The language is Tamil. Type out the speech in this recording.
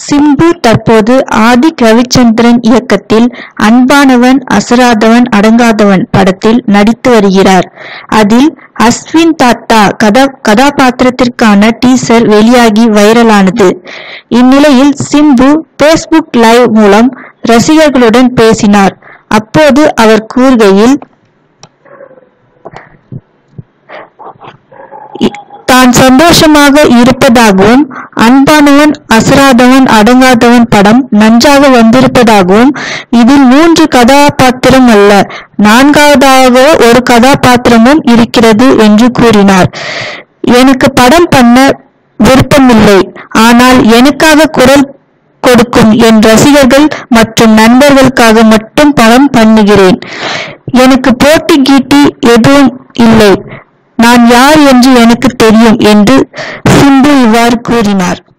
சிம்பு தற்போது ஆதிக் ரவிச்சந்திரன் இயக்கத்தில் அன்பானவன் அசராதவன் அடங்காதவன் படத்தில் நடித்து வருகிறார் அதில் அஸ்வின் தாத்தா கதா கதாபாத்திரத்திற்கான டீசர் வெளியாகி வைரலானது இந்நிலையில் சிம்பு பேஸ்புக் லைவ் மூலம் ரசிகர்களுடன் பேசினார் அப்போது அவர் கூறுகையில் இ- தான் சந்தோஷமாக இருப்பதாகவும் அன்பானவன் அசராதவன் அடங்காதவன் படம் நன்றாக வந்திருப்பதாகவும் இதில் மூன்று கதாபாத்திரம் அல்ல நான்காவதாக ஒரு கதாபாத்திரமும் இருக்கிறது என்று கூறினார் எனக்கு படம் பண்ண விருப்பமில்லை ஆனால் எனக்காக குரல் கொடுக்கும் என் ரசிகர்கள் மற்றும் நண்பர்களுக்காக மட்டும் படம் பண்ணுகிறேன் எனக்கு போட்டி கீட்டி எதுவும் இல்லை நான் யார் என்று எனக்கு தெரியும் என்று சிம்பு இவ்வாறு கூறினார்